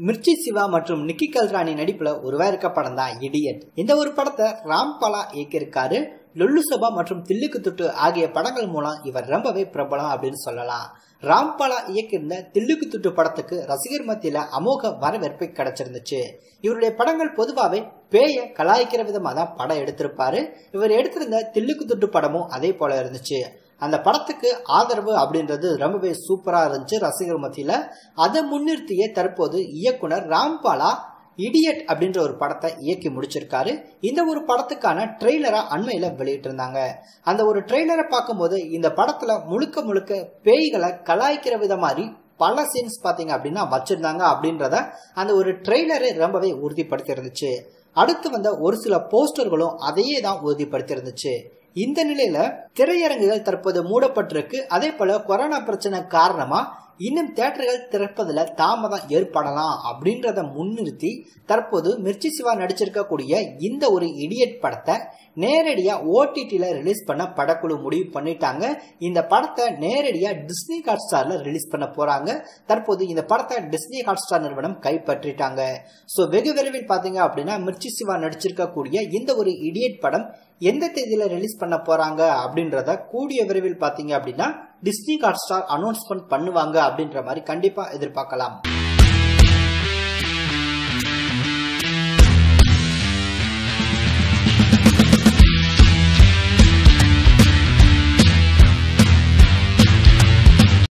மிர்ச்சி சிவா மற்றும் நிக்கி கல்ராணி நடிப்புல உருவாயிருக்க படம் தான் இடியட் இந்த ஒரு படத்தை ராம்பாலா இயக்கியிருக்காரு லொல்லு சபா மற்றும் தில்லுக்கு துட்டு ஆகிய படங்கள் மூலம் இவர் ரொம்பவே பிரபலம் அப்படின்னு சொல்லலாம் ராம்பாலா இயக்கியிருந்த தில்லுக்கு துட்டு படத்துக்கு ரசிகர் மத்தியில அமோக வரவேற்பு கிடைச்சிருந்துச்சு இவருடைய படங்கள் பொதுவாகவே பேய கலாய்க்கிற விதமாக தான் படம் எடுத்திருப்பாரு இவர் எடுத்திருந்த தில்லுக்கு துட்டு படமும் அதே போல இருந்துச்சு அந்த படத்துக்கு ஆதரவு அப்படின்றது ரொம்பவே சூப்பராக இருந்துச்சு ரசிகர் மத்தியில் அதை முன்னிறுத்தியே தற்போது இயக்குனர் ராம்பாலா இடியட் அப்படின்ற ஒரு படத்தை இயக்கி முடிச்சிருக்காரு இந்த ஒரு படத்துக்கான ட்ரெய்லரா அண்மையில வெளியிட்டிருந்தாங்க அந்த ஒரு ட்ரெய்லரை பார்க்கும்போது இந்த படத்துல முழுக்க முழுக்க பேய்களை கலாய்க்கிற வித மாதிரி பல சீன்ஸ் பார்த்தீங்க அப்படின்னா வச்சிருந்தாங்க அப்படின்றத அந்த ஒரு ட்ரெய்லரே ரொம்பவே உறுதிப்படுத்தி இருந்துச்சு அடுத்து வந்த ஒரு சில போஸ்டர்களும் அதையே தான் உறுதிப்படுத்தி இருந்துச்சு இந்த நிலையில திரையரங்குகள் தற்போது மூடப்பட்டிருக்கு அதே போல கொரோனா பிரச்சனை காரணமா இன்னும் தேட்டர்கள் திறப்பதில் தாமதம் ஏற்படலாம் அப்படின்றத முன்னிறுத்தி தற்போது மிர்ச்சி சிவா நடிச்சிருக்கக்கூடிய இந்த ஒரு இடியட் படத்தை நேரடியாக ஓடிடியில் ரிலீஸ் பண்ண படக்குழு முடிவு பண்ணிட்டாங்க இந்த படத்தை நேரடியாக டிஸ்னி ஹாட் ஸ்டாரில் ரிலீஸ் பண்ண போகிறாங்க தற்போது இந்த படத்தை டிஸ்னி ஹாட் ஸ்டார் நிறுவனம் கைப்பற்றிட்டாங்க ஸோ வெகு விரைவில் பார்த்தீங்க அப்படின்னா மிர்ச்சி சிவா நடிச்சிருக்கக்கூடிய இந்த ஒரு இடியட் படம் எந்த தேதியில் ரிலீஸ் பண்ண போகிறாங்க அப்படின்றத கூடிய விரைவில் பார்த்தீங்க அப்படின்னா டிஸ்னி ஹாட் ஸ்டார் அனௌன்ஸ்மெண்ட் பண்ணுவாங்க அப்படின்ற மாதிரி கண்டிப்பாக எதிர்பார்க்கலாம்